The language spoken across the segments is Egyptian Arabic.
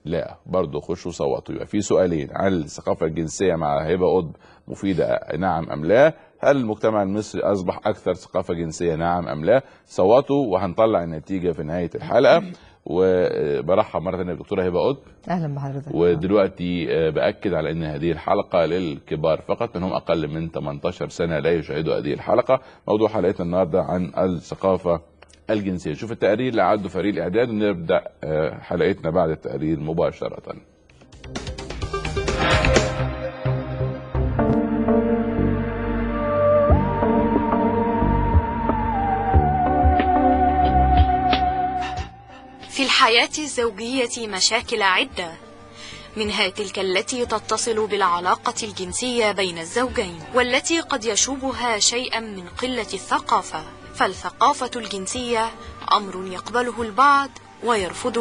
لا برضه خشوا صوتوا يبقى في سؤالين هل الثقافه الجنسيه مع هبه قطب مفيده نعم ام لا هل المجتمع المصري اصبح اكثر ثقافه جنسيه نعم ام لا صوتوا وهنطلع النتيجه في نهايه الحلقه وبرحب مره ثانيه بالدكتوره هبه قطب اهلا بحضرتك ودلوقتي آه، باكد على ان هذه الحلقه للكبار فقط منهم اقل من 18 سنه لا يشاهدوا هذه الحلقه موضوع حلقتنا النهارده عن الثقافه الجنسيه شوف التقرير اللي عده فريق الاعداد ونبدا آه، حلقتنا بعد التقرير مباشره في الحياة الزوجية مشاكل عدة منها تلك التي تتصل بالعلاقة الجنسية بين الزوجين والتي قد يشوبها شيئا من قلة الثقافة فالثقافة الجنسية أمر يقبله البعض ويرفضه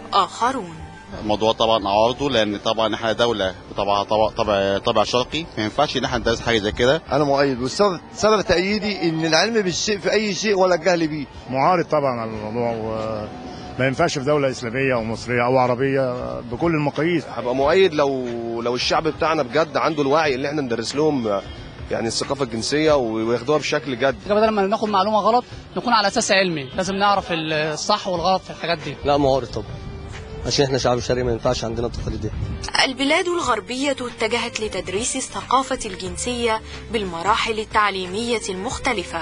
آخرون الموضوع طبعا اعارضه لان طبعا احنا دوله طبعا طبع طبع طبع شرقي ما ينفعش ان احنا ندرس حاجه زي كده انا مؤيد والسبب سبب تأييدي ان العلم بالشيء في اي شيء ولا الجهل بيه معارض طبعا على الموضوع وما ينفعش في دولة إسلامية أو مصرية أو عربية بكل المقاييس هبقى مؤيد لو لو الشعب بتاعنا بجد عنده الوعي اللي احنا ندرس لهم يعني الثقافه الجنسيه وياخدوها بشكل جد بدل ما ناخد معلومه غلط نكون على اساس علمي لازم نعرف الصح والغلط في الحاجات دي لا معارض طبعا عشان احنا شعب شرقي ما ينفعش عندنا التقاليد دي البلاد الغربية اتجهت لتدريس الثقافة الجنسية بالمراحل التعليمية المختلفة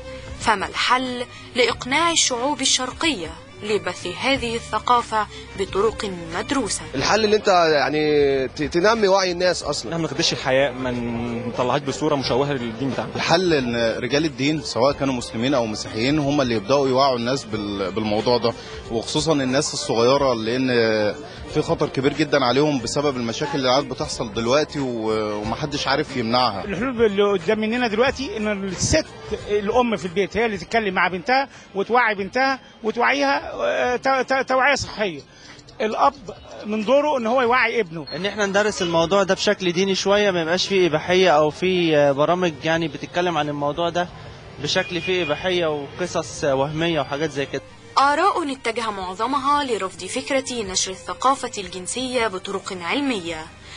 فما الحل لإقناع الشعوب الشرقية لبث هذه الثقافة بطرق مدروسة الحل ان انت يعني ت- تنمي وعي الناس اصلا احنا ما نخدش الحياة ما نطلعهاش بصورة مشوهة للدين بتاعنا الحل ان رجال الدين سواء كانوا مسلمين او مسيحيين هم اللي يبداوا يوعوا الناس بال- بالموضوع ده وخصوصا الناس الصغيره لان في خطر كبير جدا عليهم بسبب المشاكل اللي قاعد بتحصل دلوقتي و- ومحدش عارف يمنعها الحلول اللي قدام مننا دلوقتي ان الست الام في البيت هي اللي تتكلم مع بنتها وتوعي بنتها وتوعيها آه، تو- تو- توعيه صحيه الاب من دوره ان هو يوعي ابنه ان احنا ندرس الموضوع ده بشكل ديني شويه ما يبقاش فيه اباحيه او فيه برامج يعني بتتكلم عن الموضوع ده بشكل فيه اباحيه وقصص وهميه وحاجات زي كده آراء اتجه معظمها لرفض فكرة نشر الثقافة الجنسية بطرق علمية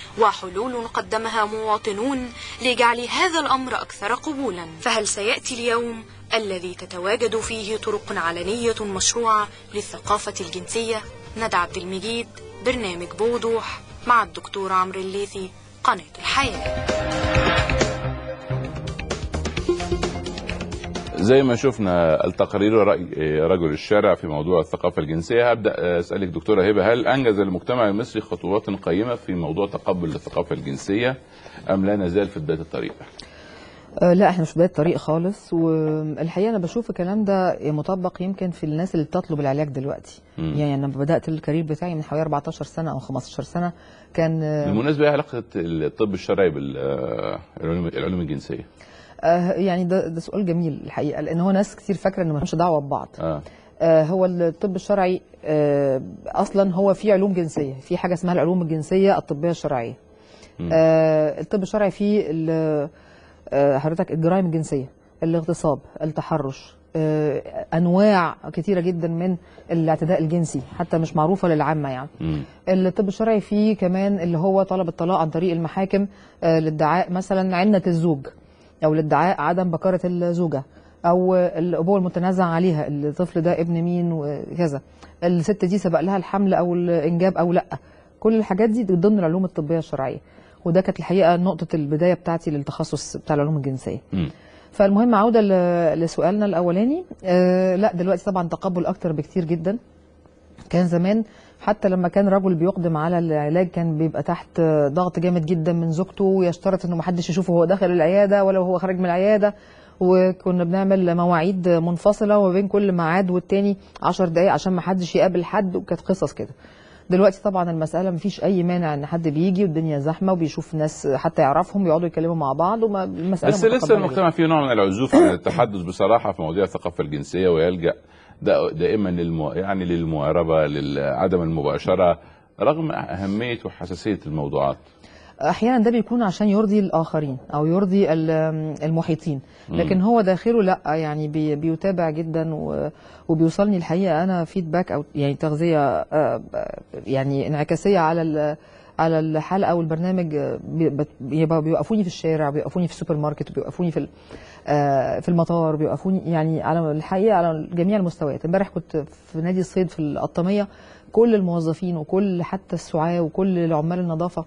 وحلول قدمها مواطنون لجعل هذا الأمر أكثر قبولا فهل سيأتي اليوم الذي تتواجد فيه طرق علنية مشروعة للثقافة الجنسية ندى عبد المجيد برنامج بوضوح مع الدكتور عمرو الليثي قناة الحياة زي ما شفنا التقارير ورأي رجل الشارع في موضوع الثقافة الجنسية هبدأ أسألك دكتورة هبة هل أنجز المجتمع المصري خطوات قيمة في موضوع تقبل الثقافة الجنسية أم لا نزال في بداية الطريق؟ آه، لا احنا مش بدايه طريق خالص والحقيقه انا بشوف الكلام ده مطبق يمكن في الناس اللي بتطلب العلاج دلوقتي مم. يعني انا بدات الكارير بتاعي من حوالي 14 سنه او 15 سنه كان آه، بالمناسبة ايه علاقة الطب الشرعي بالعلوم العلوم الجنسية؟ آه، يعني ده ده سؤال جميل الحقيقه لان هو ناس كتير فاكره انه ملهمش دعوه ببعض آه. آه، هو الطب الشرعي آه، اصلا هو في علوم جنسيه في حاجه اسمها العلوم الجنسيه الطبيه الشرعيه مم. آه، الطب الشرعي فيه ال- آه، حضرتك الجرائم الجنسيه الاغتصاب التحرش آه، انواع كتيره جدا من الاعتداء الجنسي حتى مش معروفه للعامه يعني مم. الطب الشرعي فيه كمان اللي هو طلب الطلاق عن طريق المحاكم آه، لادعاء مثلا عنة الزوج او لادعاء عدم بكارة الزوجة او الابوة المتنازع عليها الطفل ده ابن مين وكذا الست دي سبق لها الحمل او الانجاب او لا كل الحاجات دي ضمن العلوم الطبية الشرعية وده كانت الحقيقة نقطة البداية بتاعتي للتخصص بتاع العلوم الجنسية مم. فالمهم عودة ل- لسؤالنا الأولاني آه لا دلوقتي طبعا تقبل أكتر بكتير جدا كان زمان حتى لما كان رجل بيقدم على العلاج كان بيبقى تحت ضغط جامد جدا من زوجته ويشترط انه محدش يشوفه وهو داخل العياده ولا وهو خارج من العياده وكنا بنعمل مواعيد منفصله وما بين كل ميعاد والتاني 10 دقائق عشان محدش يقابل حد وكانت قصص كده دلوقتي طبعا المساله مفيش اي مانع ان حد بيجي والدنيا زحمه وبيشوف ناس حتى يعرفهم يقعدوا يتكلموا مع بعض والمساله بس لسه متقبلة المجتمع فيه نوع من العزوف عن التحدث بصراحة في مواضيع الثقافة الجنسية ويلجأ دا- دائما للمو... يعني للمعاربة لعدم المباشرة رغم أهمية وحساسية الموضوعات احيانا ده بيكون عشان يرضي الاخرين او يرضي ال- المحيطين مم. لكن هو داخله لا يعني بي بيتابع جدا و- وبيوصلني الحقيقه انا فيدباك او يعني تغذيه آه، يعني انعكاسيه على ال- على الحلقه والبرنامج آه، بي- بت- بيبقى- بيوقفوني في الشارع بيوقفوني في السوبر ماركت بيوقفوني في ال- آه، في المطار بيوقفوني يعني على الحقيقه على جميع المستويات امبارح كنت في نادي الصيد في القطاميه كل الموظفين وكل حتى السعاه وكل العمال النظافه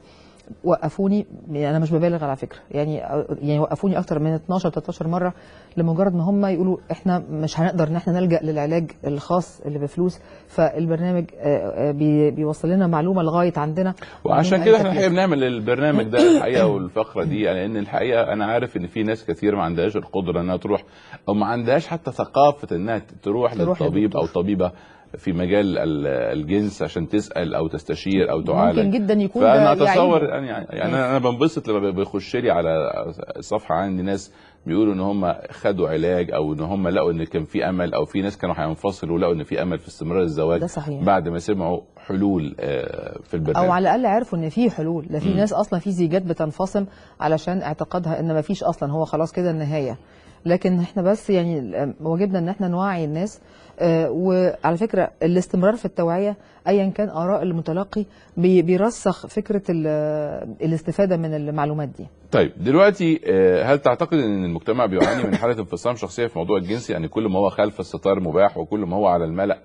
وقفوني يعني انا مش ببالغ على فكره يعني يعني وقفوني اكتر من 12 13 مره لمجرد ما هم يقولوا احنا مش هنقدر ان احنا نلجا للعلاج الخاص اللي بفلوس فالبرنامج آه، آه، بي- بيوصل لنا معلومه لغايه عندنا وعشان بدون كده أي احنا الحقيقه تكلفة. بنعمل البرنامج ده الحقيقه والفقره دي يعني ان الحقيقه انا عارف ان في ناس كتير ما عندهاش القدره انها تروح او ما عندهاش حتى ثقافه انها تروح, تروح للطبيب او طبيبه في مجال ال- الجنس عشان تسال او تستشير او تعالج ممكن جدا يكون فانا ده اتصور يعين. يعني, يعني انا أنا بنبسط لما بيخش لي على الصفحه عندي ناس بيقولوا ان هم خدوا علاج او ان هم لقوا ان كان في امل او في ناس كانوا هينفصلوا ولقوا ان في امل في استمرار الزواج ده صحيح. بعد ما سمعوا حلول آه، في البرنامج او على الاقل عرفوا ان في حلول ده في مم. ناس اصلا في زيجات بتنفصم علشان اعتقادها ان ما فيش اصلا هو خلاص كده النهايه لكن احنا بس يعني آه، واجبنا ان احنا نوعي الناس آه، وعلى فكره الاستمرار في التوعيه ايا كان اراء المتلقي بي- بيرسخ فكره ال- الاستفاده من المعلومات دي طيب دلوقتي آه، هل تعتقد ان المجتمع بيعاني من حاله انفصام شخصيه في موضوع الجنس يعني كل ما هو خلف الستار مباح وكل ما هو على الملأ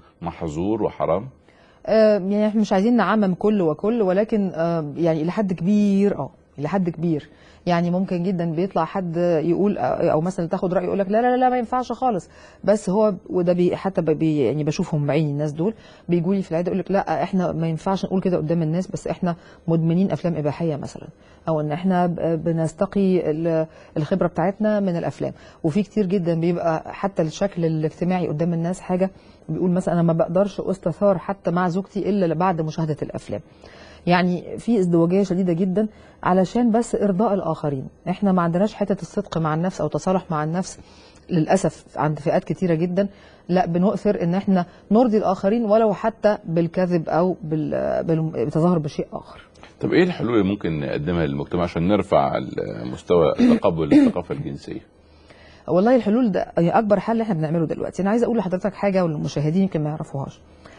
محظور وحرام آه، يعني احنا مش عايزين نعمم كل وكل ولكن آه، يعني الى حد كبير اه الى حد كبير يعني ممكن جدا بيطلع حد يقول او مثلا تاخد راي يقول لك لا لا لا ما ينفعش خالص بس هو وده بي حتى بي يعني بشوفهم بعيني الناس دول بيجوا لي في العياده يقول لك لا احنا ما ينفعش نقول كده قدام الناس بس احنا مدمنين افلام اباحيه مثلا او ان احنا ب- بنستقي ال- الخبره بتاعتنا من الافلام وفي كتير جدا بيبقى حتى الشكل الاجتماعي قدام الناس حاجه بيقول مثلا انا ما بقدرش استثار حتى مع زوجتي الا بعد مشاهده الافلام يعني في ازدواجيه شديده جدا علشان بس ارضاء الاخرين احنا ما عندناش حته الصدق مع النفس او تصالح مع النفس للاسف عند فئات كتيره جدا لا بنؤثر ان احنا نرضي الاخرين ولو حتى بالكذب او بال- بال- بالتظاهر بشيء اخر طب ايه الحلول اللي ممكن نقدمها للمجتمع عشان نرفع مستوى تقبل الثقافه الجنسيه والله الحلول ده هي اكبر حل احنا بنعمله دلوقتي انا عايزه اقول لحضرتك حاجه والمشاهدين يمكن ما يعرفوهاش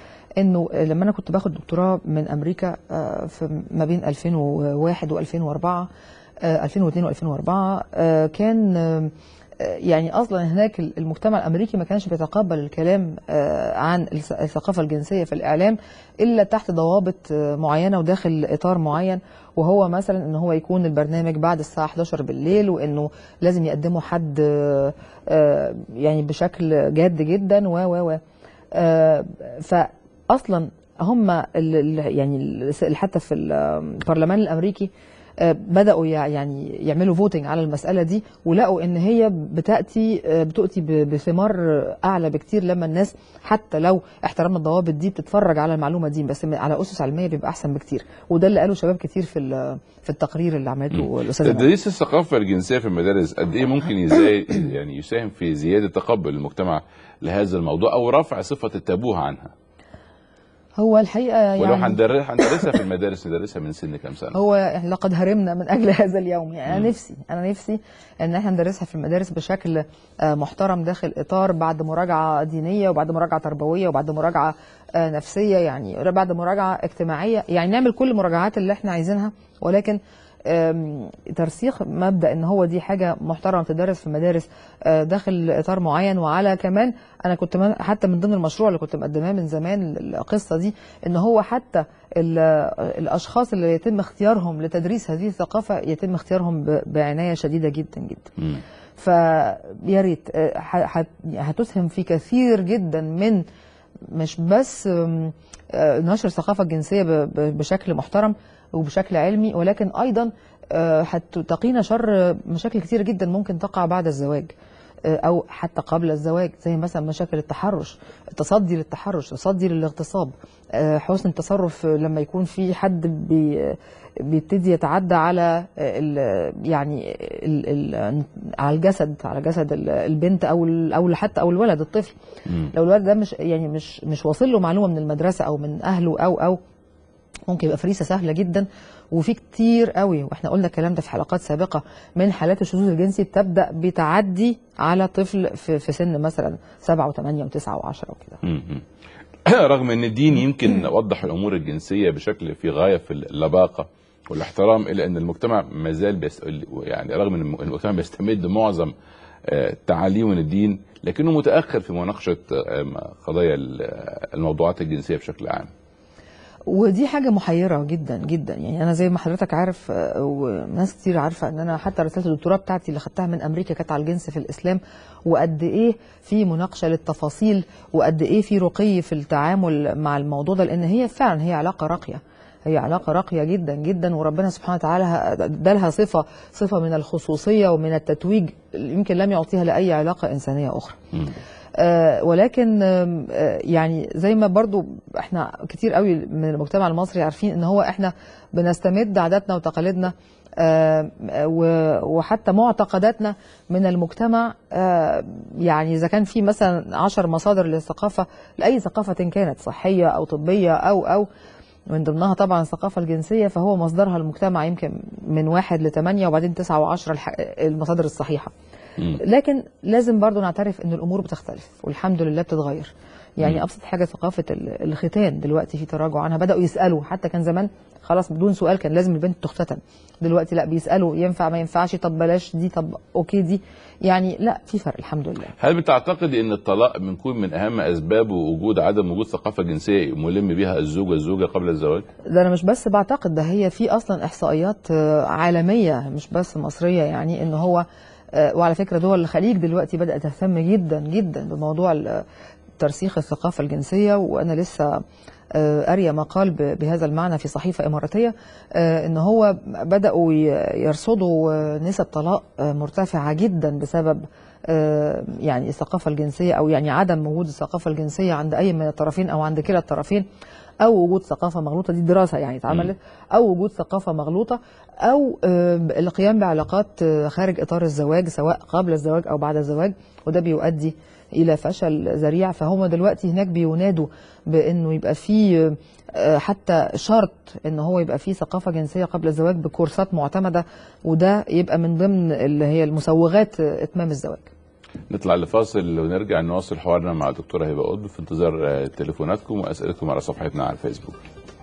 انه لما انا كنت باخد دكتوراه من امريكا آه، في ما بين 2001 و2004 2002 و2004 آه، كان آه، يعني اصلا هناك المجتمع الامريكي ما كانش بيتقبل الكلام آه، عن الث- الثقافه الجنسيه في الاعلام الا تحت ضوابط آه، معينه وداخل اطار معين وهو مثلا ان هو يكون البرنامج بعد الساعه 11 بالليل وانه لازم يقدمه حد آه، آه، يعني بشكل جاد جدا و و و آه، فاصلا هم ال- ال- يعني ال- حتى في البرلمان الامريكي آه، بداوا يع- يعني يعملوا فوتنج على المساله دي ولقوا ان هي بتاتي آه، بتؤتي ب- بثمار اعلى بكتير لما الناس حتى لو احترمنا الضوابط دي بتتفرج على المعلومه دي بس على اسس علميه بيبقى احسن بكتير وده اللي قاله شباب كتير في ال- في التقرير اللي عملته الاستاذه نور. تدريس الثقافه الجنسيه في المدارس قد ايه ممكن يزاي يعني يساهم في زياده تقبل المجتمع لهذا الموضوع او رفع صفه التابوه عنها هو الحقيقه ولو يعني هندر- هندرسها في المدارس ندرسها من سن كام سنه هو لقد هرمنا من اجل هذا اليوم يعني مم. انا نفسي انا نفسي ان احنا ندرسها في المدارس بشكل آه، محترم داخل اطار بعد مراجعه دينيه وبعد مراجعه تربويه وبعد مراجعه آه، نفسيه يعني بعد مراجعه اجتماعيه يعني نعمل كل المراجعات اللي احنا عايزينها ولكن آم، ترسيخ مبدا ان هو دي حاجه محترمه تدرس في المدارس آه، داخل اطار معين وعلى كمان انا كنت من- حتى من ضمن المشروع اللي كنت مقدماه من زمان القصه دي ان هو حتى ال- الاشخاص اللي يتم اختيارهم لتدريس هذه الثقافه يتم اختيارهم ب- بعنايه شديده جدا جدا فيا ريت آه، ح- ح- هتسهم في كثير جدا من مش بس آم، آه، نشر الثقافه الجنسيه ب- ب- بشكل محترم وبشكل علمي ولكن ايضا آه، هتقينا شر مشاكل كتير جدا ممكن تقع بعد الزواج آه، او حتى قبل الزواج زي مثلا مشاكل التحرش التصدي للتحرش التصدي للاغتصاب آه، حسن التصرف لما يكون في حد بي بيبتدي يتعدى على ال يعني ال ال على الجسد على جسد ال- البنت او ال- او حتى او الولد الطفل لو الولد ده مش يعني مش مش واصل له معلومه من المدرسه او من اهله او او ممكن يبقى فريسه سهله جدا وفي كتير قوي واحنا قلنا الكلام ده في حلقات سابقه من حالات الشذوذ الجنسي بتبدا بتعدي على طفل في, في سن مثلا سبعه وثمانيه وتسعه وعشره وكده مم. رغم ان الدين يمكن وضح الامور الجنسيه بشكل في غايه في اللباقه والاحترام الا ان المجتمع ما زال بيست... يعني رغم ان المجتمع بيستمد معظم آه، تعاليم من الدين لكنه متاخر في مناقشه آه، قضايا ال- الموضوعات الجنسيه بشكل عام. ودي حاجة محيرة جدا جدا يعني أنا زي ما حضرتك عارف آه، وناس كتير عارفة إن أنا حتى رسالة الدكتوراه بتاعتي اللي خدتها من أمريكا كانت على الجنس في الإسلام وقد إيه في مناقشة للتفاصيل وقد إيه في رقي في التعامل مع الموضوع ده لأن هي فعلا هي علاقة راقية هي علاقة راقية جدا جدا وربنا سبحانه وتعالى ادالها صفة صفة من الخصوصية ومن التتويج يمكن لم يعطيها لأي علاقة إنسانية أخرى. آه، ولكن آم، آه، يعني زي ما برضو احنا كتير قوي من المجتمع المصري عارفين ان هو احنا بنستمد عاداتنا وتقاليدنا آه، و- وحتى معتقداتنا من المجتمع آه، يعني اذا كان في مثلا عشر مصادر للثقافه لاي ثقافه كانت صحيه او طبيه او او من ضمنها طبعا الثقافه الجنسيه فهو مصدرها المجتمع يمكن من واحد لثمانيه وبعدين تسعه وعشره الح- المصادر الصحيحه. لكن لازم برضو نعترف ان الامور بتختلف والحمد لله بتتغير يعني مم. ابسط حاجه ثقافه ال- الختان دلوقتي في تراجع عنها بداوا يسالوا حتى كان زمان خلاص بدون سؤال كان لازم البنت تختتن دلوقتي لا بيسالوا ينفع ما ينفعش طب بلاش دي طب اوكي دي يعني لا في فرق الحمد لله هل بتعتقد ان الطلاق بنكون من اهم اسبابه وجود عدم وجود ثقافه جنسيه ملم بها الزوج والزوجه قبل الزواج؟ ده انا مش بس بعتقد ده هي في اصلا احصائيات آه، عالميه مش بس مصريه يعني ان هو آه، وعلى فكره دول الخليج دلوقتي بدات تهتم جدا جدا بموضوع ال- ترسيخ الثقافه الجنسيه وانا لسه آه، قاريه مقال ب- بهذا المعنى في صحيفه اماراتيه آه، ان هو بداوا ي- يرصدوا آه، نسب طلاق آه، مرتفعه جدا بسبب آه، يعني الثقافه الجنسيه او يعني عدم وجود الثقافه الجنسيه عند اي من الطرفين او عند كلا الطرفين او وجود ثقافه مغلوطه دي دراسه يعني اتعملت او وجود ثقافه مغلوطه او آه، القيام بعلاقات آه، خارج اطار الزواج سواء قبل الزواج او بعد الزواج وده بيؤدي الى فشل ذريع فهم دلوقتي هناك بينادوا بانه يبقى في آه، حتى شرط ان هو يبقى في ثقافه جنسيه قبل الزواج بكورسات معتمده وده يبقى من ضمن اللي هي المسوغات آه، اتمام الزواج نطلع لفاصل ونرجع نواصل حوارنا مع الدكتوره هبه قطب في انتظار آه، تليفوناتكم واسئلتكم على صفحتنا على الفيسبوك.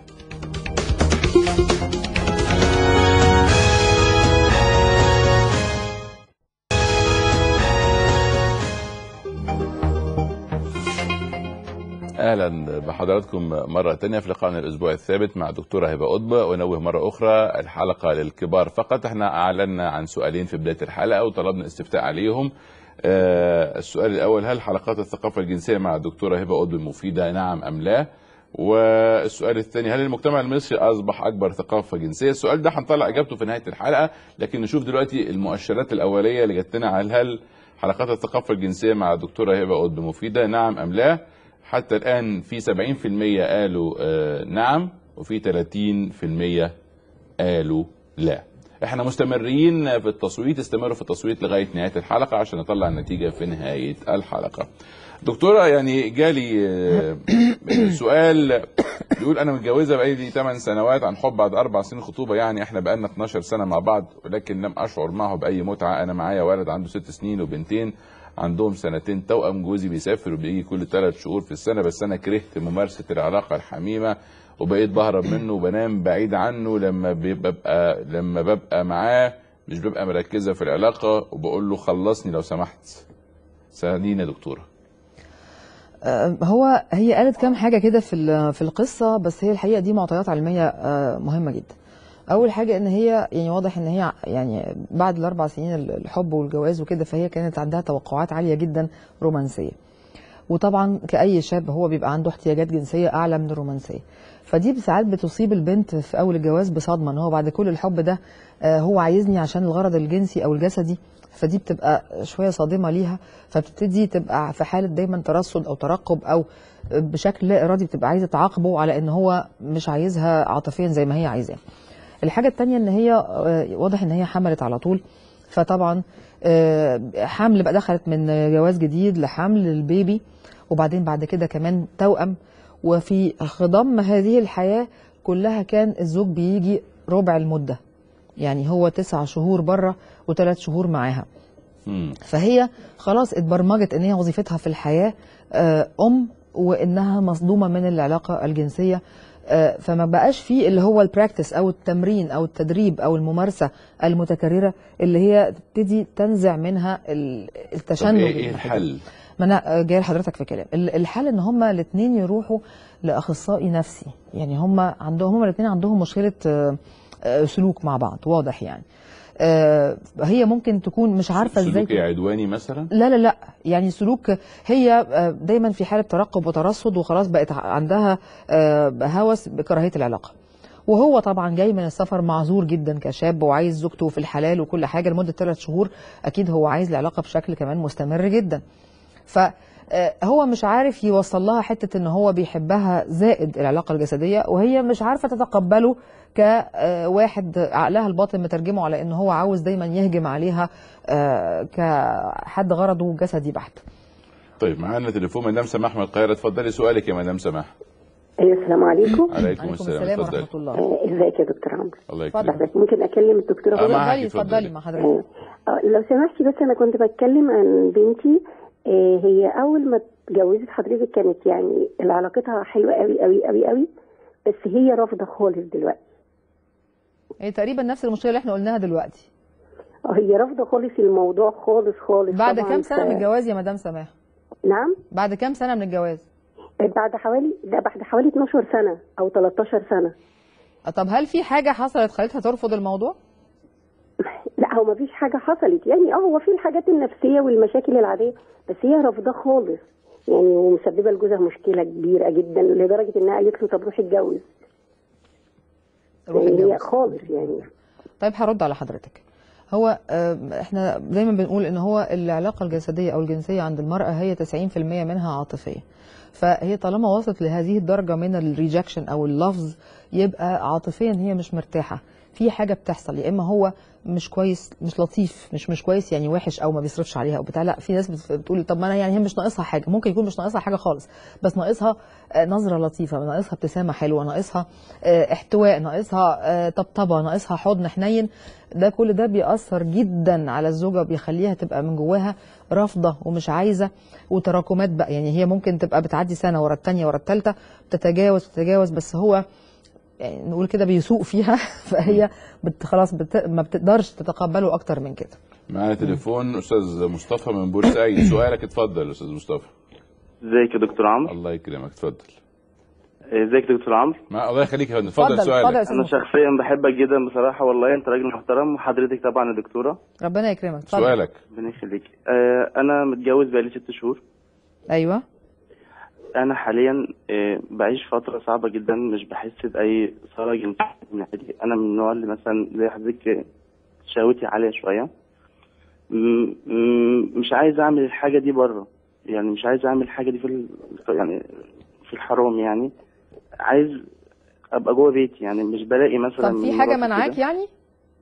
اهلا بحضراتكم مره تانية في لقائنا الاسبوع الثابت مع دكتوره هبه قطبه ونوه مره اخرى الحلقه للكبار فقط احنا اعلنا عن سؤالين في بدايه الحلقه وطلبنا استفتاء عليهم آه السؤال الاول هل حلقات الثقافه الجنسيه مع الدكتوره هبه قطب مفيده نعم ام لا والسؤال الثاني هل المجتمع المصري اصبح اكبر ثقافه جنسيه السؤال ده هنطلع اجابته في نهايه الحلقه لكن نشوف دلوقتي المؤشرات الاوليه اللي جت لنا على هل حلقات الثقافه الجنسيه مع الدكتوره هبه قطب مفيده نعم ام لا حتى الان في 70% قالوا آه نعم وفي 30% قالوا لا احنا مستمرين في التصويت استمروا في التصويت لغايه نهايه الحلقه عشان نطلع النتيجه في نهايه الحلقه دكتوره يعني جالي آه، سؤال بيقول انا متجوزه بقالي 8 سنوات عن حب بعد اربع سنين خطوبه يعني احنا بقالنا 12 سنه مع بعض ولكن لم اشعر معه باي متعه انا معايا ولد عنده ست سنين وبنتين عندهم سنتين توأم جوزي بيسافر وبيجي كل ثلاث شهور في السنه بس انا كرهت ممارسه العلاقه الحميمه وبقيت بهرب منه وبنام بعيد عنه لما ببقى لما ببقى معاه مش ببقى مركزه في العلاقه وبقول له خلصني لو سمحت ساعديني يا دكتوره آه، هو هي قالت كام حاجه كده في ال- في القصه بس هي الحقيقه دي معطيات علميه آه، مهمه جدا اول حاجه ان هي يعني واضح ان هي يعني بعد الاربع سنين الحب والجواز وكده فهي كانت عندها توقعات عاليه جدا رومانسيه وطبعا كاي شاب هو بيبقى عنده احتياجات جنسيه اعلى من الرومانسيه فدي ساعات بتصيب البنت في اول الجواز بصدمه ان هو بعد كل الحب ده آه، هو عايزني عشان الغرض الجنسي او الجسدي فدي بتبقى شويه صادمه ليها فبتبتدي تبقى في حاله دايما ترصد او ترقب او بشكل لا ارادي بتبقى عايزه تعاقبه على ان هو مش عايزها عاطفيا زي ما هي عايزاه الحاجه التانية ان هي آه، واضح ان هي حملت على طول فطبعا آه، حمل بقى دخلت من جواز جديد لحمل البيبي وبعدين بعد كده كمان توأم وفي خضم هذه الحياة كلها كان الزوج بيجي ربع المده يعني هو تسع شهور بره وثلاث شهور معاها مم. فهي خلاص اتبرمجت ان هي وظيفتها في الحياه آه، ام وانها مصدومه من العلاقه الجنسيه آه، فما بقاش فيه اللي هو البراكتس او التمرين او التدريب او الممارسه المتكرره اللي هي تبتدي تنزع منها ال- طب التشنج ايه ايه اللي الحل؟ ما انا جاي لحضرتك في كلام ال- الحل ان هما الاثنين يروحوا لاخصائي نفسي يعني هما عندهم هما الاثنين عندهم مشكله آه، آه، سلوك مع بعض واضح يعني آه، هي ممكن تكون مش عارفه ازاي سلوكي عدواني مثلا؟ لا لا لا يعني سلوك هي آه، دايما في حاله ترقب وترصد وخلاص بقت عندها آه، هوس بكراهيه العلاقه وهو طبعا جاي من السفر معذور جدا كشاب وعايز زوجته في الحلال وكل حاجه لمده ثلاث شهور اكيد هو عايز العلاقه بشكل كمان مستمر جدا فهو مش عارف يوصل لها حته ان هو بيحبها زائد العلاقه الجسديه وهي مش عارفه تتقبله كواحد عقلها الباطن مترجمه على ان هو عاوز دايما يهجم عليها آه، كحد غرضه جسدي بحت طيب معانا تليفون مدام سماح من القاهره اتفضلي سؤالك يا مدام سماح ايوه السلام عليكم عليكم السلام اتفضلي الله آه، ازيك يا دكتور عمرو الله اتفضل. يكرمك حضرتك ممكن اكلم الدكتوره آه، هدى؟ معاكي، اتفضلي اتفضلي. اتفضلي مع حضرتك آه، آه، لو سمحتي بس انا كنت بتكلم عن بنتي آه، هي اول ما اتجوزت حضرتك كانت يعني علاقتها حلوه قوي قوي قوي قوي بس هي رافضه خالص دلوقتي هي تقريبا نفس المشكله اللي احنا قلناها دلوقتي آه، هي رافضه خالص الموضوع خالص خالص بعد طبعاً كام سنه ف- من الجواز يا مدام سماح نعم بعد كام سنه من الجواز آه، بعد حوالي لا بعد حوالي 12 سنه او 13 سنه آه، طب هل في حاجه حصلت خلتها ترفض الموضوع لا هو ما فيش حاجة حصلت يعني اه هو في الحاجات النفسية والمشاكل العادية بس هي رافضاه خالص يعني ومسببة لجوزها مشكلة كبيرة جدا لدرجة انها قالت له طب روح اتجوز روح يعني هي اتجوز. خالص يعني طيب هرد على حضرتك هو آه، احنا دايما بنقول ان هو العلاقه الجسديه او الجنسيه عند المراه هي 90% منها عاطفيه فهي طالما وصلت لهذه الدرجه من الريجكشن او اللفظ يبقى عاطفيا هي مش مرتاحه في حاجه بتحصل يا اما هو مش كويس مش لطيف مش مش كويس يعني وحش او ما بيصرفش عليها او بتاع لا في ناس بت- بتقول طب ما انا يعني هي مش ناقصها حاجه ممكن يكون مش ناقصها حاجه خالص بس ناقصها آه، نظره لطيفه ناقصها ابتسامه حلوه ناقصها آه، احتواء ناقصها آه، طبطبه ناقصها حضن حنين ده كل ده بيأثر جدا على الزوجه وبيخليها تبقى من جواها رافضه ومش عايزه وتراكمات بقى يعني هي ممكن تبقى بتعدي سنه ورا الثانيه ورا الثالثه بتتجاوز تتجاوز بس هو يعني نقول كده بيسوق فيها فهي بت خلاص بت ما بتقدرش تتقبله اكتر من كده معانا تليفون استاذ مصطفى من بورسعيد سؤالك اتفضل استاذ مصطفى ازيك يا دكتور عمرو الله يكرمك اتفضل ازيك يا دكتور عمرو ما الله يخليك يا فندم اتفضل اتفضل، سؤالك اتفضل يا أستاذ انا مصطفى. شخصيا بحبك جدا بصراحه والله انت راجل محترم وحضرتك طبعا يا دكتوره ربنا يكرمك اتفضل سؤالك ربنا يخليك آه انا متجوز بقالي ست شهور ايوه انا حاليا آه بعيش فتره صعبه جدا مش بحس باي اثاره جنسيه من ناحيتي انا من النوع اللي مثلا زي حضرتك آه، شهوتي عاليه شويه م- م- مش عايز اعمل الحاجه دي بره يعني مش عايز اعمل الحاجه دي في ال... يعني في الحرام يعني عايز ابقى جوه بيتي يعني مش بلاقي مثلا طب في من حاجه مراتي منعاك كده. يعني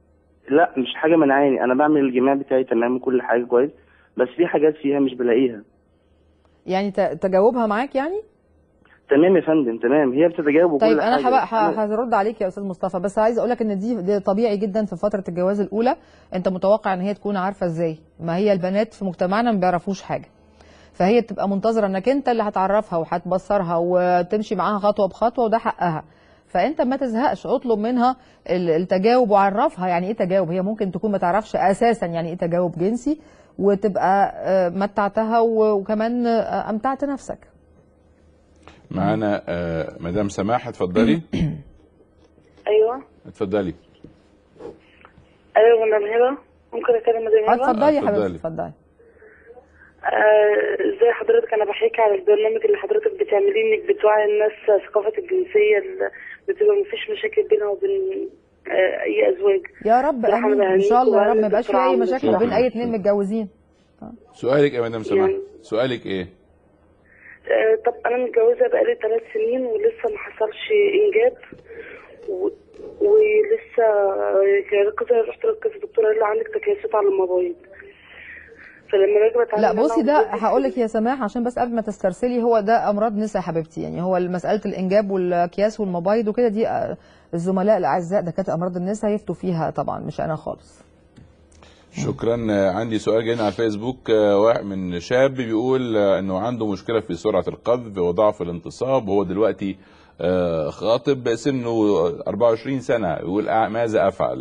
لا مش حاجه منعاني انا بعمل الجماع بتاعي تمام وكل حاجه كويس بس في حاجات فيها مش بلاقيها يعني ت- تجاوبها معاك يعني تمام يا فندم تمام هي بتتجاوب وكل طيب حاجه انا هبقى بس أنا- هرد عليك يا استاذ مصطفى بس عايز اقول لك ان دي, دي طبيعي جدا في فتره الجواز الاولى انت متوقع ان هي تكون عارفه ازاي ما هي البنات في مجتمعنا ما بيعرفوش حاجه فهي بتبقى منتظره انك انت اللي هتعرفها وهتبصرها وتمشي معاها خطوه بخطوه وده حقها فانت ما تزهقش اطلب منها ال- التجاوب وعرفها يعني ايه تجاوب هي ممكن تكون ما تعرفش اساسا يعني ايه تجاوب جنسي وتبقى آه، متعتها و- وكمان آه، امتعت نفسك معانا آه، مدام سماح اتفضلي ايوه اتفضلي ايوه مدام هبه ممكن اكلم مدام آه، هبه اتفضلي يا اتفضلي. حبيبتي اتفضلي آه، ازاي حضرتك انا بحكي على البرنامج اللي حضرتك بتعمليه انك بتوعي الناس ثقافه الجنسيه اللي بتبقى مفيش مشاكل بينها وبين آه، اي ازواج يا رب بصراحة امين ان بهنيك شاء الله يا رب وبهني ما يبقاش في الدكتور اي عمرو مشاكل بين بصراحة. اي اتنين متجوزين سؤالك يا مدام سماح يعني- سؤالك ايه آه، طب انا متجوزه بقالي ثلاث سنين ولسه ما حصلش انجاب و... ولسه آه، كذا رحت لكذا دكتور قال لي عندك تكيسات على المبايض فلما باجي بتعامل لا أنا بصي ده وجوزي- هقول لك يا سماح عشان بس قبل ما تسترسلي هو ده امراض نساء يا حبيبتي يعني هو مساله الانجاب والاكياس والمبايض وكده دي آه، الزملاء الاعزاء دكاتره امراض النساء يفتوا فيها طبعا مش انا خالص شكرا آه، عندي سؤال جاي على الفيسبوك آه، واحد من شاب بيقول آه، انه عنده مشكله في سرعه القذف وضعف الانتصاب وهو دلوقتي آه، خاطب سنه 24 سنه يقول أع- ماذا افعل؟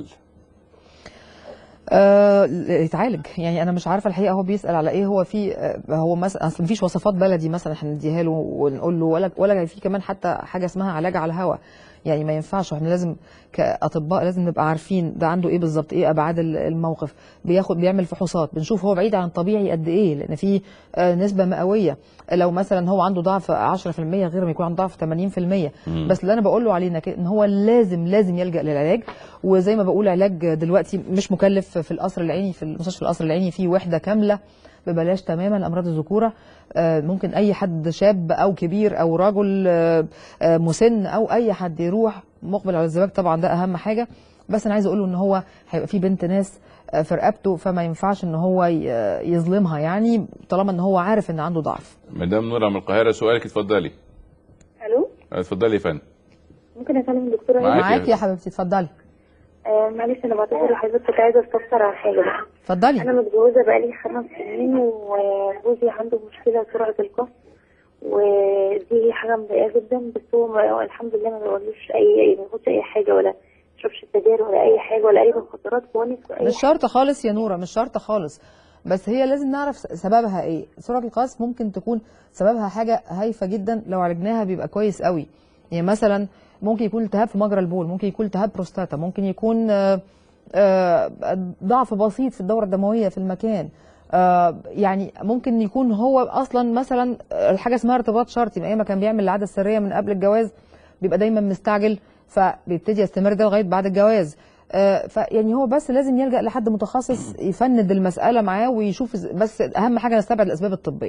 آه يتعالج يعني انا مش عارفه الحقيقه هو بيسال على ايه هو في آه هو مثلا اصل مفيش وصفات بلدي مثلا هنديها له ونقول له ولا ولا في كمان حتى حاجه اسمها علاج على الهواء يعني ما ينفعش احنا لازم كاطباء لازم نبقى عارفين ده عنده ايه بالظبط ايه ابعاد ال- الموقف بياخد بيعمل فحوصات بنشوف هو بعيد عن الطبيعي قد ايه لان في آه نسبه مئويه لو مثلا هو عنده ضعف 10% غير ما يكون عنده ضعف 80% مم. بس اللي انا بقول له عليه إنك- ان هو لازم لازم يلجا للعلاج وزي ما بقول علاج دلوقتي مش مكلف في القصر العيني في مستشفى القصر العيني في وحده كامله ببلاش تماما لامراض الذكوره آه، ممكن اي حد شاب او كبير او رجل آه، آه، مسن او اي حد يروح مقبل على الزواج طبعا ده اهم حاجه بس انا عايزه اقول له ان هو هيبقى في بنت ناس آه، في رقبته فما ينفعش ان هو ي- يظلمها يعني طالما ان هو عارف ان عنده ضعف مدام نورة من القاهره سؤالك اتفضلي الو آه، اتفضلي يا فندم ممكن اكلم الدكتوره معاكي هبه معاكي يا حبيبتي اتفضلي آه معلش انا بعتذر لحضرتك كنت عايزه استفسر عن حاجه بقى اتفضلي انا متجوزه بقالي خمس سنين وجوزي عنده مشكله سرعه القص ودي حاجه مضايقاه جدا بس هو ما- الحمد لله ما بيواجهش اي ما بياخدش اي حاجه ولا يشربش سجاير ولا اي حاجه ولا اي مخدرات خالص ولا اي مش شرط خالص يا نوره مش شرط خالص بس هي لازم نعرف سببها ايه سرعه القذف ممكن تكون سببها حاجه هايفه جدا لو عالجناها بيبقى كويس قوي يعني مثلا ممكن يكون التهاب في مجرى البول ممكن يكون التهاب بروستاتا ممكن يكون آه، آه، ضعف بسيط في الدوره الدمويه في المكان آه، يعني ممكن يكون هو اصلا مثلا آه، حاجه اسمها ارتباط شرطي من ايام ما كان بيعمل العاده السريه من قبل الجواز بيبقى دايما مستعجل فبيبتدي يستمر ده لغايه بعد الجواز آه، فيعني هو بس لازم يلجا لحد متخصص يفند المساله معاه ويشوف إز- بس اهم حاجه نستبعد الاسباب الطبيه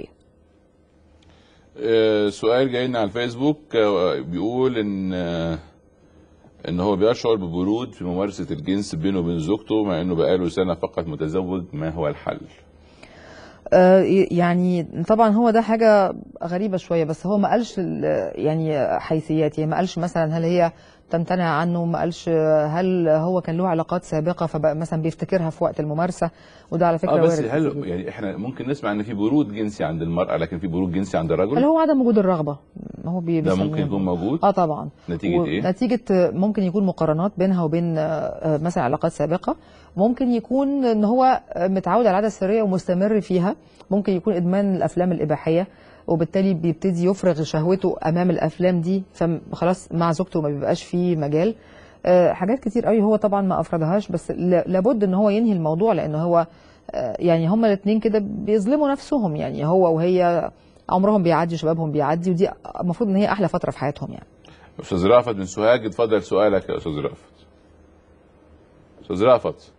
آه، سؤال جاي لنا على الفيسبوك آه، بيقول ان آه، ان هو بيشعر ببرود في ممارسه الجنس بينه وبين زوجته مع انه بقاله سنه فقط متزوج ما هو الحل؟ آه، يعني طبعا هو ده حاجه غريبه شويه بس هو ما قالش ال- يعني حيثيات يعني ما قالش مثلا هل هي تمتنع عنه ما قالش هل هو كان له علاقات سابقه فبقى مثلا بيفتكرها في وقت الممارسه وده على فكره اه بس وارد هل يعني احنا ممكن نسمع ان في برود جنسي عند المراه لكن في برود جنسي عند هل الرجل؟ هو عدم وجود الرغبه ما هو بي ده بيسميه ممكن يكون موجود؟ اه طبعا نتيجه ايه؟ نتيجة ممكن يكون مقارنات بينها وبين آه، آه، مثلا علاقات سابقة ممكن يكون ان هو آه، متعود على العادة السرية ومستمر فيها ممكن يكون ادمان الافلام الاباحية وبالتالي بيبتدي يفرغ شهوته امام الافلام دي فخلاص مع زوجته ما بيبقاش فيه مجال آه، حاجات كتير قوي هو طبعا ما افردهاش بس ل- لابد ان هو ينهي الموضوع لان هو آه، يعني هما الاثنين كده بيظلموا نفسهم يعني هو وهي عمرهم بيعدي شبابهم بيعدي ودي المفروض ان هي احلى فتره في حياتهم يعني استاذ رافت من سوهاج اتفضل سؤالك يا استاذ رافت. استاذ رافت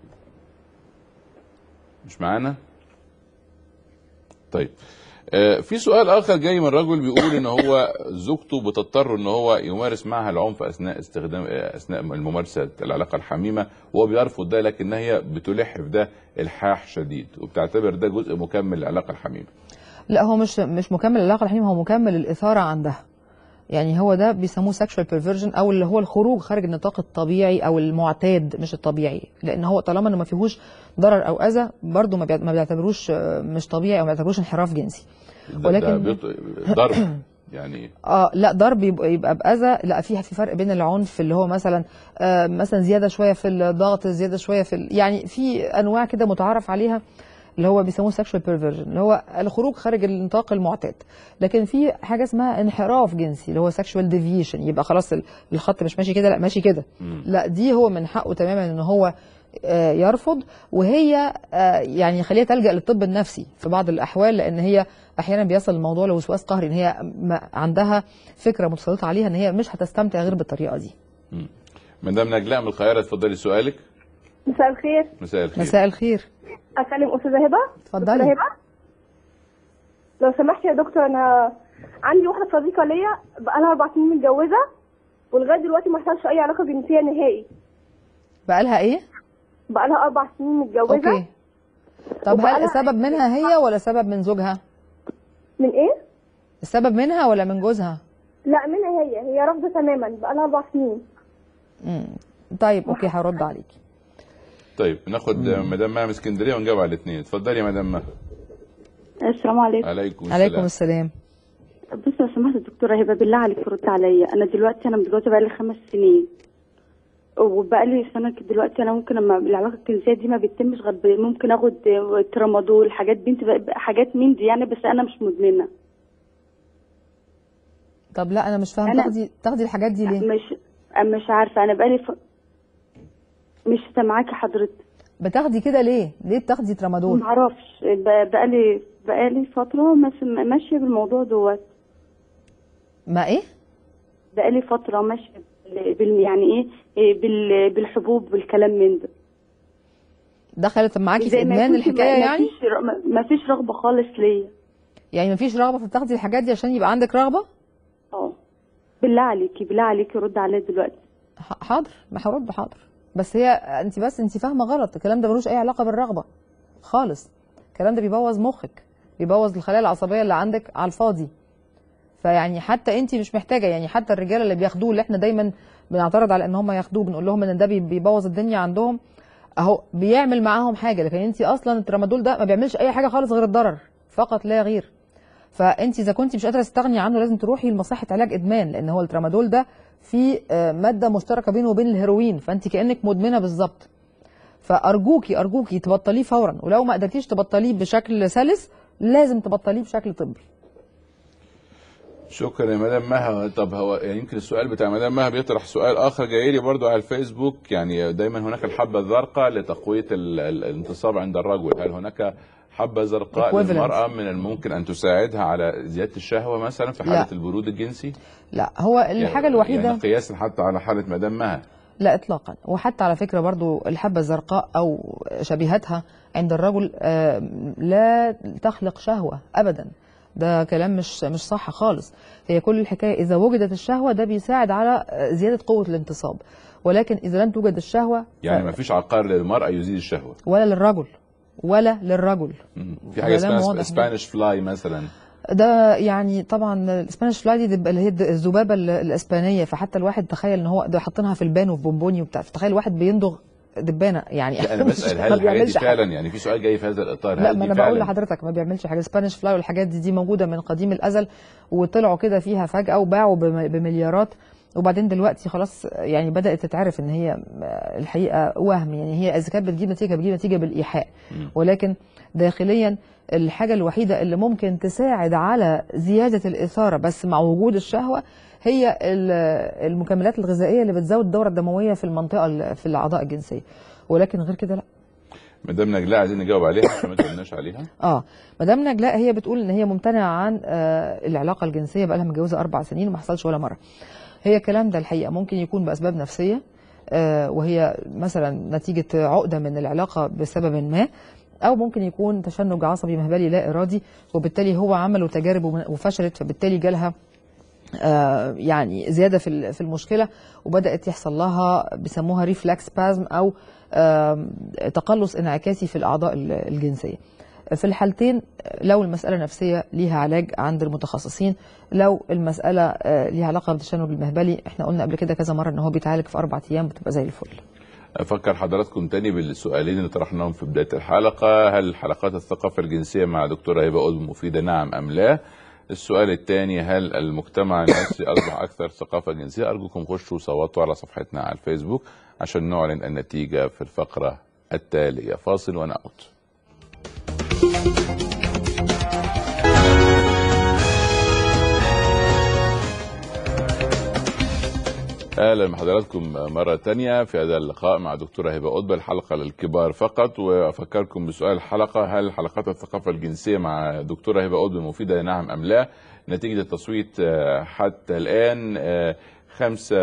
مش معانا؟ طيب آه، في سؤال اخر جاي من رجل بيقول ان هو زوجته بتضطر ان هو يمارس معها العنف اثناء استخدام آه، اثناء الممارسه العلاقه الحميمه وهو بيرفض ده لكن هي بتلح في ده الحاح شديد وبتعتبر ده جزء مكمل للعلاقه الحميمه. لا هو مش مش مكمل العلاقه الحميمه هو مكمل الاثاره عندها يعني هو ده بيسموه sexual perversion او اللي هو الخروج خارج النطاق الطبيعي او المعتاد مش الطبيعي لان هو طالما انه ما فيهوش ضرر او اذى برضه ما بيع- ما بيعتبروش آه، مش طبيعي او ما بيعتبروش انحراف جنسي ده ده ولكن بيط- ضرب يعني اه لا ضرب يبقى, يبقى باذى لا في في فرق بين العنف اللي هو مثلا آه مثلا زياده شويه في الضغط زياده شويه في ال- يعني في انواع كده متعارف عليها اللي هو بيسموه sexual perversion اللي هو الخروج خارج النطاق المعتاد لكن في حاجه اسمها انحراف جنسي اللي هو sexual deviation يبقى خلاص ال- الخط مش ماشي كده لا ماشي كده لا دي هو من حقه تماما ان هو آه، يرفض وهي آه، يعني خليها تلجا للطب النفسي في بعض الاحوال لان هي احيانا بيصل الموضوع لوسواس قهري ان هي ما- عندها فكره متسلطه عليها ان هي مش هتستمتع غير بالطريقه دي مدام نجلاء من القاهره اتفضلي سؤالك مساء الخير مساء الخير مساء الخير اكلم استاذه هبه اتفضلي. دكتورة هبه لو سمحت يا دكتور انا عندي واحده صديقه ليا بقالها اربع سنين متجوزه ولغايه دلوقتي ما حصلش اي علاقه جنسيه نهائي بقالها ايه بقالها اربع سنين متجوزه اوكي طب هل وبقالها- السبب منها هي ولا سبب من زوجها من ايه؟ السبب منها ولا من جوزها لا منها هي هي رافضه تماما بقالها اربع سنين مم. طيب اوكي هرد عليكي طيب ناخد مدام مها من اسكندريه ونجاوب على الاثنين اتفضلي يا مدام مها السلام عليكم عليكم السلام عليكم السلام بص لو سمحت دكتورة هبة بالله عليك ترد عليا أنا دلوقتي أنا متجوزة بقالي خمس سنين وبقالي سنة كده دلوقتي أنا ممكن لما العلاقة الجنسية دي ما بتتمش غير ب- ممكن آخد ترامادول حاجات بنت حاجات من دي يعني بس أنا مش مدمنة طب لا انا مش فاهم أنا- تاخدي تاخدي الحاجات دي ليه مش مش عارفة أنا بقالي ف... مش سامعاكي حضرتك بتاخدي كده ليه ليه بتاخدي ترامادول معرفش ب- بقالي بقالي فترة ماشية ماشية بالموضوع دوت ما ايه بقالي فترة ماشية بال بال- يعني ايه إيه بال بالحبوب والكلام من ده دخلت معاكي في زي ما ادمان يكونش ما- الحكايه ما يعني فيش ر- ما- ما فيش رغبة خالص ليا يعني مفيش رغبه في تاخدي الحاجات دي عشان يبقى عندك رغبه اه بالله عليكي بالله عليكي رد عليا دلوقتي ح- حاضر ما هرد حاضر بس هي انت بس انت فاهمه غلط الكلام ده ملوش اي علاقه بالرغبه خالص الكلام ده بيبوظ مخك بيبوظ الخلايا العصبيه اللي عندك على الفاضي فيعني حتى انت مش محتاجه يعني حتى الرجاله اللي بياخدوه اللي احنا دايما بنعترض على ان هم ياخدوه بنقول لهم ان ده بي- بيبوظ الدنيا عندهم اهو بيعمل معاهم حاجه لكن انت اصلا الترامادول ده ما بيعملش اي حاجه خالص غير الضرر فقط لا غير فانت اذا كنت مش قادره تستغني عنه لازم تروحي لمصحه علاج ادمان لان هو الترامادول ده فيه آه، ماده مشتركه بينه وبين الهيروين فانت كانك مدمنه بالظبط فارجوكي ارجوكي تبطليه فورا ولو ما قدرتيش تبطليه بشكل سلس لازم تبطليه بشكل طبي شكرا يا مدام مها طب هو يعني يمكن السؤال بتاع مدام مها بيطرح سؤال اخر جاي لي برضو على الفيسبوك يعني دايما هناك الحبه الزرقاء لتقويه ال- ال- الانتصاب عند الرجل هل هناك حبه زرقاء Equivalent. للمراه من الممكن ان تساعدها على زياده الشهوه مثلا في لا. حاله البرود الجنسي لا هو الحاجه الوحيده يعني قياسا حتى على حاله مدام مها لا اطلاقا وحتى على فكره برضو الحبه الزرقاء او شبيهتها عند الرجل آه، لا تخلق شهوه ابدا ده كلام مش مش صح خالص هي كل الحكايه اذا وجدت الشهوه ده بيساعد على آه، زياده قوه الانتصاب ولكن اذا لم توجد الشهوه يعني ما فيش عقار للمراه يزيد الشهوه ولا للرجل ولا للرجل في حاجه كلام اسمها واضح سبانيش فلاي مثلا ده يعني طبعا الاسبانيش فلاي دي تبقى اللي هي الذبابه ال- الاسبانيه فحتى الواحد تخيل ان هو ده حاطينها في البان وفي بونبوني وبتاع فتخيل واحد بيندغ دبانه يعني لا انا مش- بسال ما هل الحاجات دي بيعملش حاجة. فعلا يعني في سؤال جاي في هذا الاطار لا هل ما دي انا بقول فعلا لحضرتك ما بيعملش حاجه سبانيش فلاي والحاجات دي دي موجوده من قديم الازل وطلعوا كده فيها فجاه وباعوا بم- بمليارات وبعدين دلوقتي خلاص يعني بدات تتعرف ان هي الحقيقه وهم يعني هي اذا كانت بتجيب نتيجه بتجيب نتيجه بالايحاء ولكن داخليا الحاجه الوحيده اللي ممكن تساعد على زياده الاثاره بس مع وجود الشهوه هي ال- المكملات الغذائيه اللي بتزود الدوره الدمويه في المنطقه ال- في الاعضاء الجنسيه ولكن غير كده لا مدام نجلاء عايزين نجاوب عليها عشان ما تقولناش عليها اه مدام نجلاء هي بتقول ان هي ممتنعه عن آه العلاقه الجنسيه بقى لها متجوزه اربع سنين وما حصلش ولا مره هي الكلام ده الحقيقه ممكن يكون باسباب نفسيه آه وهي مثلا نتيجه عقده من العلاقه بسبب ما او ممكن يكون تشنج عصبي مهبلي لا ارادي وبالتالي هو عملوا تجارب وم- وفشلت فبالتالي جالها آه، يعني زياده في ال- في المشكله وبدات يحصل لها بيسموها ريفلاكس بازم او آم، تقلص انعكاسي في الاعضاء ال- الجنسيه في الحالتين لو المساله نفسيه ليها علاج عند المتخصصين لو المساله آه، ليها علاقه بالتشنج المهبلي احنا قلنا قبل كده كذا مره ان هو بيتعالج في اربع ايام بتبقى زي الفل افكر حضراتكم تاني بالسؤالين اللي طرحناهم في بدايه الحلقه هل حلقات الثقافه الجنسيه مع دكتوره هبه قطب مفيده نعم ام لا السؤال الثاني هل المجتمع المصري اصبح اكثر ثقافه جنسيه ارجوكم خشوا صوتوا على صفحتنا على الفيسبوك عشان نعلن النتيجه في الفقره التاليه فاصل ونعود اهلا بحضراتكم مره تانية في هذا اللقاء مع دكتوره هبه قطب الحلقه للكبار فقط وافكركم بسؤال الحلقه هل حلقات الثقافه الجنسيه مع دكتوره هبه قطب مفيده نعم ام لا نتيجه التصويت آه، حتى الان آه، 35%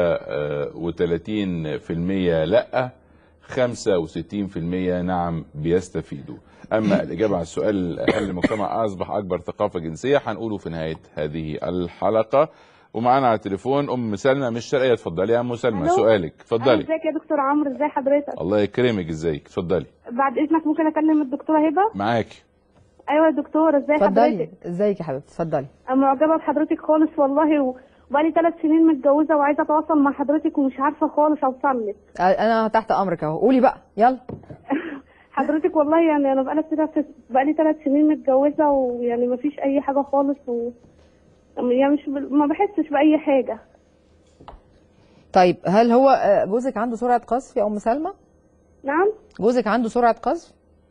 لا 65% نعم بيستفيدوا اما الاجابه على السؤال هل المجتمع اصبح اكبر ثقافه جنسيه هنقوله في نهايه هذه الحلقه ومعانا على التليفون ام سلمى من الشرقيه اتفضلي يا ام سلمى ألو. سؤالك اتفضلي ازيك يا دكتور عمرو ازي حضرتك الله يكرمك ازيك اتفضلي بعد اذنك ممكن اكلم الدكتوره هبه معاكي ايوه يا دكتور ازي اتفضلي حضرتك ازيك يا حبيبتي اتفضلي انا معجبه بحضرتك خالص والله و- وبقالي ثلاث سنين متجوزه وعايزه اتواصل مع حضرتك ومش عارفه خالص اوصل لك انا تحت امرك اهو قولي بقى يلا حضرتك والله يعني انا بقالي ثلاث بقالي ثلاث سنين متجوزه ويعني ما فيش اي حاجه خالص و يعني مش ب... ما بحسش باي حاجه طيب هل هو آه، جوزك عنده سرعه قذف يا ام سلمى نعم جوزك عنده سرعه قذف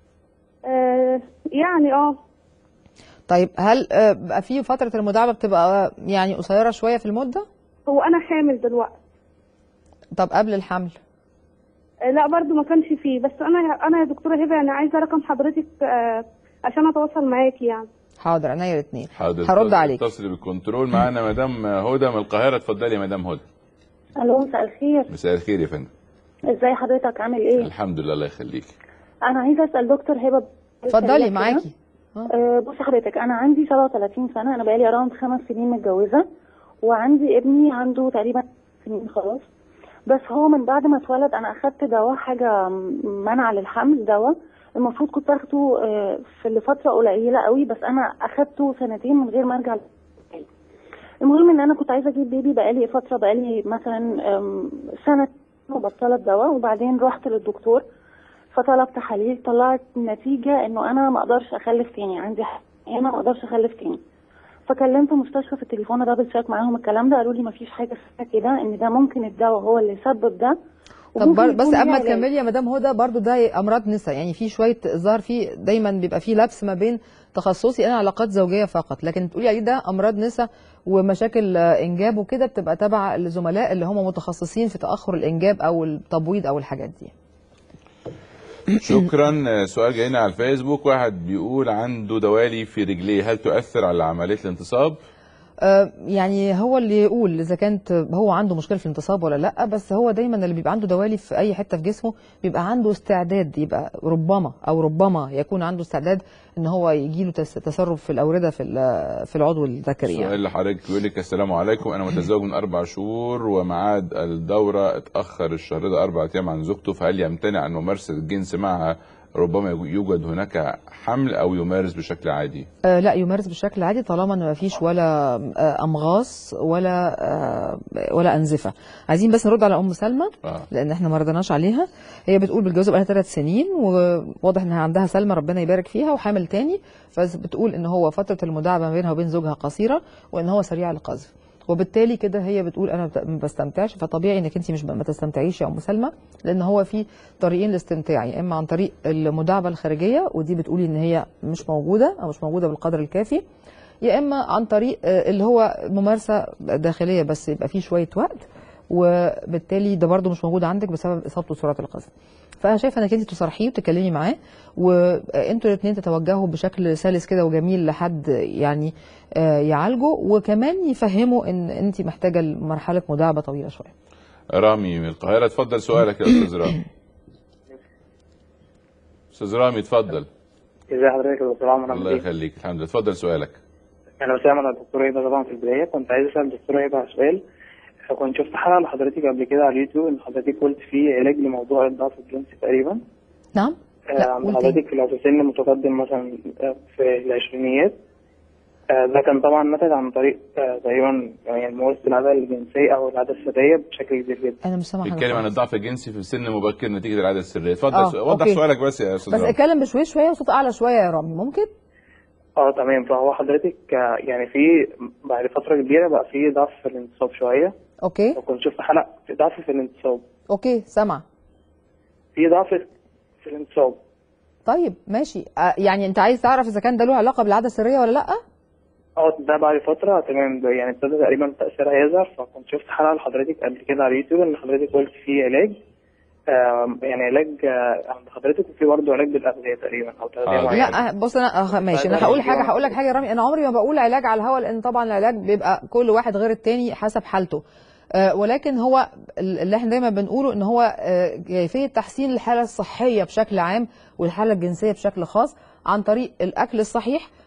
آه يعني اه طيب هل آه، بقى في فتره المداعبه بتبقى آه، يعني قصيره شويه في المده هو انا حامل دلوقتي طب قبل الحمل آه لا برضو ما كانش فيه بس انا انا يا دكتوره هبه يعني عايزه رقم حضرتك آه عشان اتواصل معاكي يعني حاضر عينيا الاثنين حاضر هرد اتصل- عليك. اتصلي بالكنترول معانا مدام هدى من القاهره اتفضلي يا مدام هدى الو مساء الخير مساء الخير يا فندم ازاي حضرتك عامل ايه الحمد لله الله يخليك انا عايزه اسال دكتور هبه اتفضلي معاكي أه بصي حضرتك انا عندي 37 سنه انا بقالي اراوند خمس سنين متجوزه وعندي ابني عنده تقريبا سنين خلاص بس هو من بعد ما اتولد انا اخدت دواء حاجه منع للحمل دواء المفروض كنت اخده آه، في لفتره قليله قوي بس انا اخدته سنتين من غير ما ارجع المهم ان انا كنت عايزه اجيب بيبي بقالي فتره بقالي مثلا آم، سنه وبطلت دواء وبعدين رحت للدكتور فطلبت تحاليل طلعت نتيجه انه انا ما اقدرش اخلف تاني عندي ح- هنا ما اقدرش اخلف تاني فكلمت مستشفى في التليفون دبل تشيك معاهم الكلام ده قالوا لي ما فيش حاجه اسمها كده ان ده ممكن الدواء هو اللي يسبب ده طب وممكن بر... بس يكون قبل ما ليه علاج. تكملي يا مدام هدى برضو ده امراض نساء يعني في شويه ظهر في دايما بيبقى في لبس ما بين تخصصي انا علاقات زوجيه فقط لكن تقولي عليه ده امراض نساء ومشاكل آه، انجاب وكده بتبقى تبع الزملاء اللي هم متخصصين في تاخر الانجاب او التبويض او الحاجات دي شكرا آه، سؤال جاينا على الفيسبوك واحد بيقول عنده دوالي في رجليه هل تؤثر على عمليه الانتصاب آه، يعني هو اللي يقول اذا كانت هو عنده مشكله في الانتصاب ولا لا بس هو دايما اللي بيبقى عنده دوالي في اي حته في جسمه بيبقى عنده استعداد يبقى ربما او ربما يكون عنده استعداد ان هو يجي له تسرب في الاورده في ال- في العضو الذكري يعني. السؤال لحضرتك بيقول لك السلام عليكم انا متزوج من اربع شهور وميعاد الدوره اتاخر الشهر ده اربع ايام عن زوجته فهل يمتنع عن ممارسه الجنس معها ربما يوجد هناك حمل او يمارس بشكل عادي آه لا يمارس بشكل عادي طالما ان ما فيش ولا آه امغاص ولا آه ولا انزفه عايزين بس نرد على ام سلمى آه. لان احنا ما ردناش عليها هي بتقول بالجواز بقالها ثلاث سنين وواضح انها عندها سلمى ربنا يبارك فيها وحامل تاني فبتقول ان هو فتره المداعبه ما بينها وبين زوجها قصيره وان هو سريع القذف وبالتالي كده هي بتقول انا بت- ما بستمتعش فطبيعي انك انت مش ب- ما تستمتعيش يا ام سلمى لان هو في طريقين للاستمتاع يا اما عن طريق المداعبه الخارجيه ودي بتقولي ان هي مش موجوده او مش موجوده بالقدر الكافي يا اما عن طريق آه، اللي هو ممارسه داخليه بس يبقى فيه شويه وقت وبالتالي ده برضو مش موجود عندك بسبب اصابته بسرعه القذف فانا شايفه انك انت تصارحيه وتتكلمي معاه وانتوا الاثنين تتوجهوا بشكل سلس كده وجميل لحد يعني آه، يعالجه وكمان يفهموا ان انت محتاجه لمرحله مداعبه طويله شويه رامي من القاهره اتفضل سؤالك يا استاذ رامي استاذ رامي اتفضل ازي حضرتك يا دكتور عمرو عامل الله ايه؟ يخليك الحمد لله اتفضل سؤالك انا بسلم على الدكتوره هبه طبعا في البدايه كنت عايز اسال الدكتوره هبه على سؤال كنت شفت حلقه لحضرتك قبل كده على اليوتيوب ان حضرتك قلت فيه علاج لموضوع الضعف الجنسي تقريبا نعم آه، عند حضرتك لو في سن متقدم مثلا آه، في العشرينيات آه، ده كان طبعا نتج عن طريق آه، تقريبا يعني ممارسه العاده الجنسيه او العاده السريه بشكل كبير جدا انا مش سامعه حاجه بيتكلم عن خالص. الضعف الجنسي في سن مبكر نتيجه العاده السريه اتفضل آه، سؤال- وضح أوكي. سؤالك بس يا استاذ بس رامي اتكلم بشويش شويه وصوت اعلى شويه يا رامي ممكن اه تمام فهو حضرتك آه، يعني في بعد فتره كبيره بقى في ضعف في الانتصاب شويه اوكي وكنت شفت حلقه في ضعف في الانتصاب اوكي سامعه في ضعف في الانتصاب طيب ماشي آه، يعني انت عايز تعرف اذا كان ده له علاقه بالعاده السريه ولا لا اه ده بعد فترة تمام ده يعني ابتدى تقريبا تأثيرها يظهر فكنت شفت حلقة لحضرتك قبل كده على اليوتيوب ان حضرتك قلت في علاج آم، يعني علاج آه، عند حضرتك وفي برضه علاج بالأغذية تقريبا أو تغذية معينة لا بص انا آه، ماشي انا هقول حاجه هقول لك حاجه يا رامي انا عمري ما بقول علاج على الهواء لان طبعا العلاج بيبقى كل واحد غير التاني حسب حالته آه، ولكن هو ال- اللي احنا دايما بنقوله ان هو آه، كيفيه تحسين الحاله الصحيه بشكل عام والحاله الجنسيه بشكل خاص عن طريق الاكل الصحيح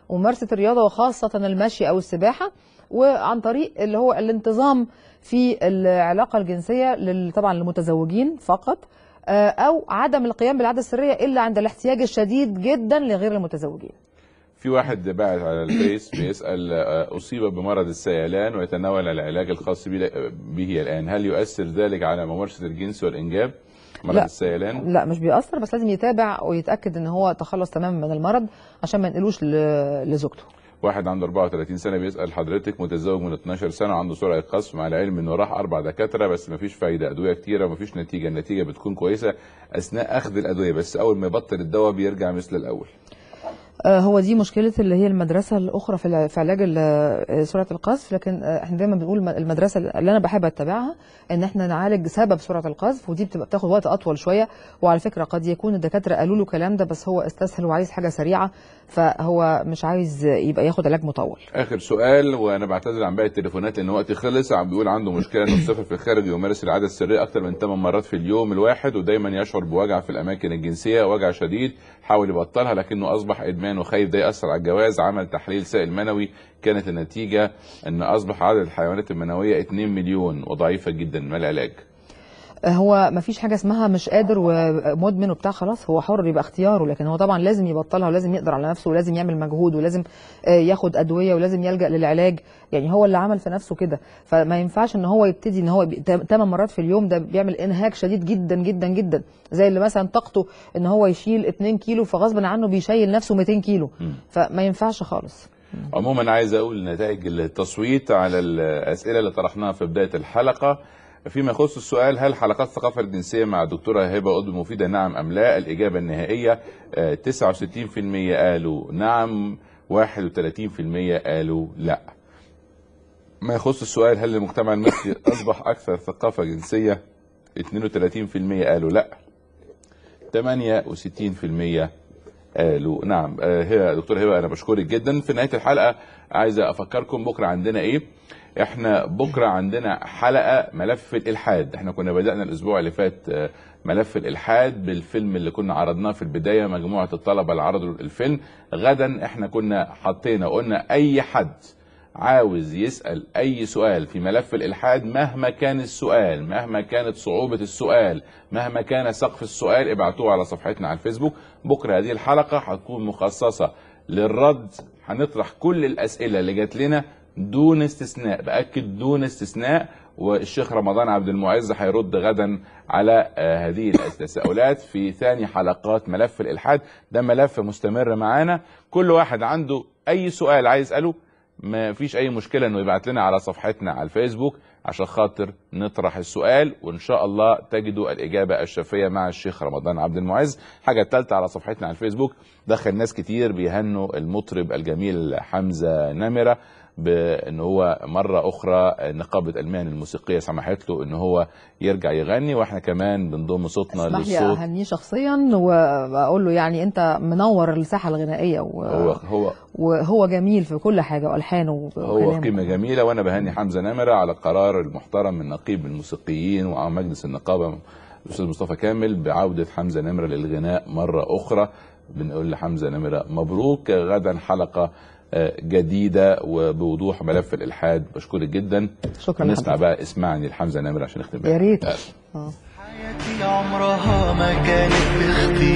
وممارسه الرياضه وخاصه المشي او السباحه وعن طريق اللي هو الانتظام في العلاقه الجنسيه لل- طبعا للمتزوجين فقط آه، او عدم القيام بالعاده السريه الا عند الاحتياج الشديد جدا لغير المتزوجين في واحد باعت على الفيس بيسأل آه، أصيب بمرض السيلان ويتناول العلاج الخاص به به الآن هل يؤثر ذلك على ممارسة الجنس والإنجاب مرض لا. السيلان لا مش بيأثر بس لازم يتابع ويتاكد ان هو تخلص تماما من المرض عشان ما ينقلوش ل- لزوجته واحد عنده 34 سنة بيسأل حضرتك متزوج من 12 سنة وعنده سرعة قذف مع العلم انه راح اربع دكاترة بس مفيش فايدة ادوية كتيرة ومفيش نتيجة النتيجة بتكون كويسة اثناء اخذ الادوية بس اول ما يبطل الدواء بيرجع مثل الاول آه، هو دي مشكله اللي هي المدرسه الاخرى في الع- في علاج ال- آه، سرعه القذف لكن آه، احنا دايما بنقول م- المدرسه اللي انا بحب اتبعها ان احنا نعالج سبب سرعه القذف ودي بتبقى بتاخد وقت اطول شويه وعلى فكره قد يكون الدكاتره قالوا له الكلام ده بس هو استسهل وعايز حاجه سريعه فهو مش عايز يبقى ياخد علاج مطول اخر سؤال وانا بعتذر عن باقي التليفونات لان وقتي خلص عم بيقول عنده مشكله انه مسافر في الخارج ويمارس العاده السريه اكثر من 8 مرات في اليوم الواحد ودايما يشعر بوجع في الاماكن الجنسيه وجع شديد حاول يبطلها لكنه اصبح ادمان وخايف ده ياثر على الجواز عمل تحليل سائل منوي كانت النتيجه ان اصبح عدد الحيوانات المنويه 2 مليون وضعيفه جدا ما العلاج هو ما فيش حاجه اسمها مش قادر ومدمن وبتاع خلاص هو حر يبقى اختياره لكن هو طبعا لازم يبطلها ولازم يقدر على نفسه ولازم يعمل مجهود ولازم آه، ياخد ادويه ولازم يلجا للعلاج يعني هو اللي عمل في نفسه كده فما ينفعش ان هو يبتدي ان هو 8 مرات في اليوم ده بيعمل انهاك شديد جدا جدا جدا زي اللي مثلا طاقته ان هو يشيل 2 كيلو فغصب عنه بيشيل نفسه 200 كيلو فما ينفعش خالص عموما عايز اقول نتائج التصويت على الاسئله اللي طرحناها في بدايه الحلقه فيما يخص السؤال هل حلقات الثقافه الجنسيه مع الدكتوره هبه قطب مفيده نعم ام لا الاجابه النهائيه آه، 69% قالوا نعم 31% قالوا لا ما يخص السؤال هل المجتمع المصري اصبح اكثر ثقافه جنسيه 32% قالوا لا 68% قالوا نعم آه، هي دكتور هبه انا بشكرك جدا في نهايه الحلقه عايز افكركم بكره عندنا ايه احنا بكره عندنا حلقه ملف الالحاد احنا كنا بدانا الاسبوع اللي فات آه، ملف الالحاد بالفيلم اللي كنا عرضناه في البدايه مجموعه الطلبه اللي عرضوا الفيلم غدا احنا كنا حطينا قلنا اي حد عاوز يسأل أي سؤال في ملف الإلحاد مهما كان السؤال مهما كانت صعوبة السؤال مهما كان سقف السؤال ابعتوه على صفحتنا على الفيسبوك بكرة هذه الحلقة هتكون مخصصة للرد هنطرح كل الأسئلة اللي جات لنا دون استثناء بأكد دون استثناء والشيخ رمضان عبد المعز هيرد غدا على آه، هذه التساؤلات في ثاني حلقات ملف الإلحاد ده ملف مستمر معانا كل واحد عنده أي سؤال عايز يسأله ما فيش اي مشكله انه يبعت لنا على صفحتنا على الفيسبوك عشان خاطر نطرح السؤال وان شاء الله تجدوا الاجابه الشافيه مع الشيخ رمضان عبد المعز حاجه الثالثه على صفحتنا على الفيسبوك دخل ناس كتير بيهنوا المطرب الجميل حمزه نمره بان هو مره اخرى نقابه المهن الموسيقيه سمحت له ان هو يرجع يغني واحنا كمان بنضم صوتنا اسمح لي للصوت اهنيه شخصيا واقول له يعني انت منور الساحه الغنائيه و... هو هو وهو جميل في كل حاجه والحانه هو وكلامه قيمة جميلة وأنا بهني حمزة نمرة على القرار المحترم من نقيب الموسيقيين وعن مجلس النقابة الأستاذ مصطفى كامل بعودة حمزة نمرة للغناء مرة أخرى بنقول لحمزة نمرة مبروك غدا حلقة آه، جديدة وبوضوح ملف الإلحاد بشكرك جدا شكرا نسمع لحضرتك. بقى اسمعني لحمزة نمرة عشان نختم بيها. يا ريت آه. آه. عمرها ما كانت باختيار